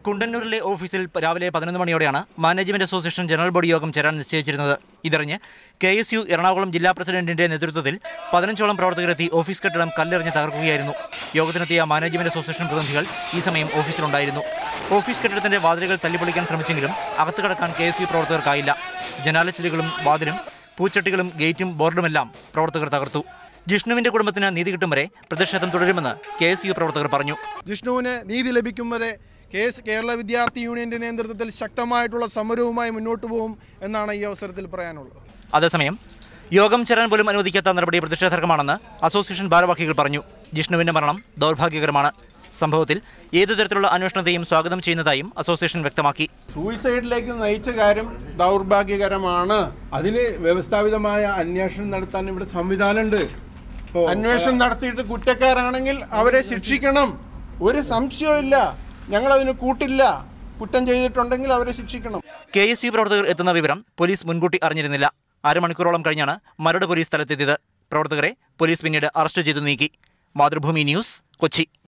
കുണ്ടന്നൂരിലെ ഓഫീസിൽ രാവിലെ പതിനൊന്ന് മണിയോടെയാണ് മാനേജ്മെന്റ് അസോസിയേഷൻ ജനറൽ ബോഡി യോഗം ചേരാൻ നിശ്ചയിച്ചിരുന്നത് ഇതറിഞ്ഞ് കെ എസ് യു എറണാകുളം ജില്ലാ പ്രസിഡന്റിന്റെ നേതൃത്വത്തിൽ പതിനഞ്ചോളം പ്രവർത്തകരെത്തി ഓഫീസ് കെട്ടിടം കല്ലെറിഞ്ഞ് തകർക്കുകയായിരുന്നു യോഗത്തിനെത്തിയ മാനേജ്മെന്റ് അസോസിയേഷൻ പ്രതിനിധികൾ ഈ സമയം ഓഫീസിലുണ്ടായിരുന്നു ഓഫീസ് കെട്ടിടത്തിന്റെ വാതിലുകൾ തല്ലിപ്പൊളിക്കാൻ ശ്രമിച്ചെങ്കിലും അകത്ത് കടക്കാൻ കെ എസ് യു പ്രവർത്തകർക്കായില്ല ജനാലച്ചിലുകളും വാതിലും പൂച്ചട്ടികളും ഗേറ്റും ബോർഡുമെല്ലാം പ്രവർത്തകർ തകർത്തു ജിഷ്ണുവിന്റെ കുടുംബത്തിന് നീതി കിട്ടും വരെ പ്രതിഷേധം തുടരുമെന്ന് കെ എസ് യു പ്രവർത്തകർ പറഞ്ഞു ജിഷ്ണുവിന് നീതി ലഭിക്കും വരെ കേസ് കേരള വിദ്യാർത്ഥി യൂണിയന്റെ നേതൃത്വത്തിൽ ശക്തമായിട്ടുള്ള സമരവുമായി മുന്നോട്ട് പോകും എന്നാണ് ഈ അവസരത്തിൽ പറയാനുള്ളത് അതേസമയം യോഗം ചേരാൻ പോലും അനുവദിക്കാത്ത നടപടി പ്രതിഷേധകരമാണെന്ന് അസോസിയേഷൻ ഭാരവാഹികൾ പറഞ്ഞു ജിഷ്ണുവിന്റെ മരണം ദൗർഭാഗ്യകരമാണ് സംഭവത്തിൽ ഏതു തരത്തിലുള്ള അന്വേഷണത്തെയും സ്വാഗതം ചെയ്യുന്നതായും അസോസിയേഷൻ വ്യക്തമാക്കി സൂയിസൈഡിലേക്ക് നയിച്ച കാര്യം ദൗർഭാഗ്യകരമാണ് അതിന് വ്യവസ്ഥാപിതമായ അന്വേഷണം നടത്താൻ ഇവിടെ സംവിധാനമുണ്ട് ഇപ്പോ അന്വേഷണം നടത്തിയിട്ട് കുറ്റക്കാരാണെങ്കിൽ അവരെ ശിക്ഷിക്കണം ഒരു സംശയവും ഞങ്ങൾ അതിന് കൂട്ടില്ല കുറ്റം ചെയ്തിട്ടുണ്ടെങ്കിൽ അവരെ ശിക്ഷിക്കണം കെ എസ് യു പ്രവർത്തകർ എത്തുന്ന വിവരം പോലീസ് മുൻകൂട്ടി അറിഞ്ഞിരുന്നില്ല അരമണിക്കൂറോളം കഴിഞ്ഞാണ് മരട് പോലീസ് സ്ഥലത്തെത്തിയത് പ്രവർത്തകരെ പോലീസ് പിന്നീട് അറസ്റ്റ് ചെയ്തു നീക്കി മാതൃഭൂമി ന്യൂസ് കൊച്ചി